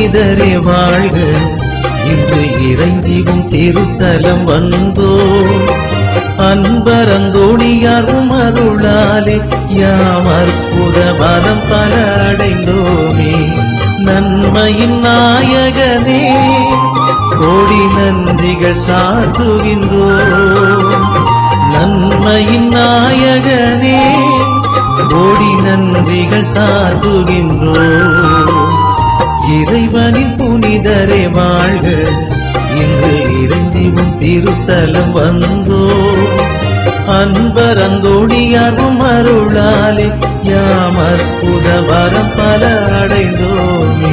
புனிதரே வாழ்க இன்று இறைஞ்சிவும் திருத்தலம் வந்தோ அன்பரந்தோணியாரும் அருளாலே யாம் அற்புத வரம் பல அடைந்தோமே நன்மையின் நாயகனே கோடி நன்றிகள் சாற்றுகின்றோம் நன்மையின் நாயகனே கோடி நன்றிகள் சாற்றுகின்றோம் இறைவனின் புனிதரே வாழ்க இன்று இறைஞ்சிவும் திருத்தலம் வந்தோ அன்பரந்தோணியாரும் அருளாலே யாம் அற்புத வரம் பல அடைந்தோமே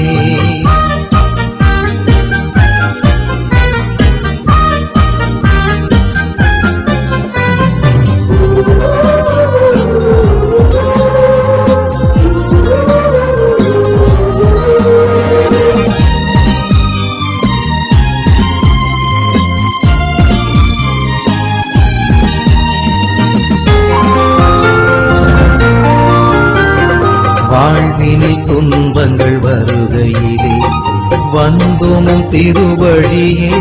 வாழ்வினில் துன்பங்கள் வருகையிலே வந்தோமும் திருவழியே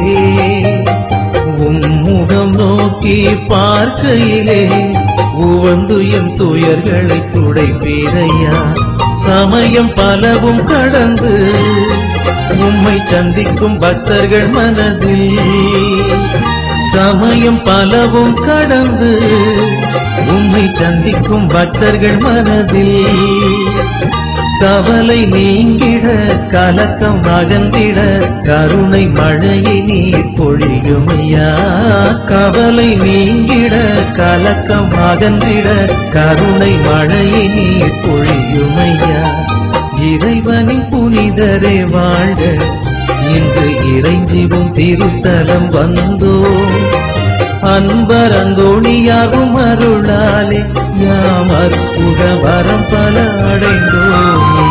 உம்முகம் நோக்கி பார்க்கையிலே உவந்துயம் துயர்களை துடைப்பீரையா சமயம் பலவும் கடந்து உம்மை சந்திக்கும் பக்தர்கள் மனதில் சமயம் பலவும் கடந்து உம்மை சந்திக்கும் பக்தர்கள் மனதில் கவலை நீங்கிட கலக்கம் அகன்றிட கருணை மழையை நீர் பொழியுமையா கவலை நீங்கிட கலக்கம் அகன்றிட கருணை மழையை நீர் பொழியுமையா இறைவனின் புனிதரே வாழ்க இன்று இறைஞ்சிவும் திருத்தலம் வந்தோம் அன்பரந்தோணியாரும் அருளாலே யாம் அற்புத வரம் பல அடைந்தோமே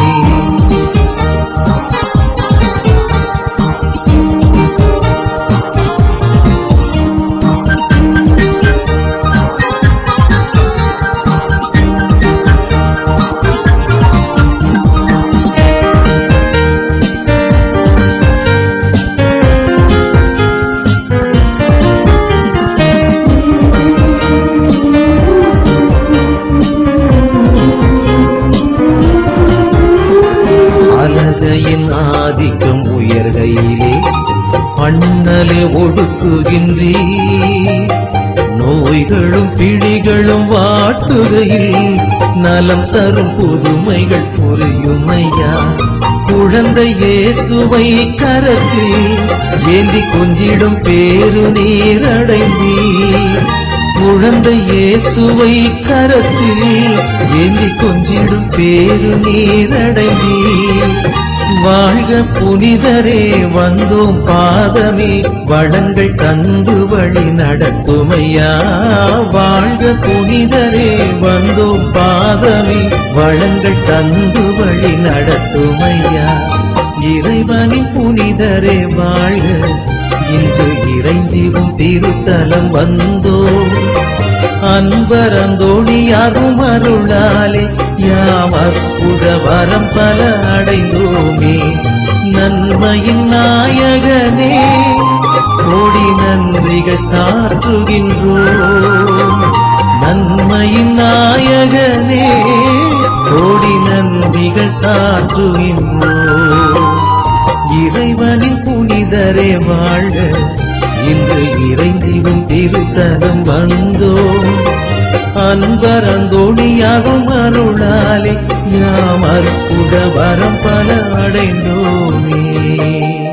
அலகையின் ஆதிக்கம் உயர்கையிலே அண்ணலே ஒடுக்குகின்றீ நோய்களும் பிடிகளும் வாட்டுகையில் நலம் தரும் புதுமைகள் புரியுமையா குழந்தை இயேசுவை கரத்தில் ஏந்தி கொஞ்சிடும் பேரு நீரடைந்தீ குழந்தை இயேசுவை கரத்தில் ஏந்தி கொஞ்சிடும் பேரு நீரடைந்தீ வாழ்க புனிதரே வந்தோம் பாதமே வளங்கள் தந்து வழி நடத்துமையா வாழ்க புனிதரே வந்தோம் பாதமே வளங்கள் தந்து வழி நடத்துமையா இறைவனின் புனிதரே வாழ்க இன்று இறைஞ்சிவும் திருத்தலம் வந்தோம் அன்பரந்தோணியாரும் அருளாலே யாம் அற்புத வரம் பல அடைந்தோமே நன்மையின் நாயகனே கோடி நன்றிகள் சாற்றுகின்றோம் நன்மையின் நாயகனே கோடி நன்றிகள் சாற்றுகின்றோம் இறைவனின் புனிதரே வாழ்க இன்று இறைஞ்சிவும் திருத்தலம் வந்தோம் அன்பரந்தோணியாகும் அருளாலே யாம் அற்புத வரம் பல அடைந்தோமே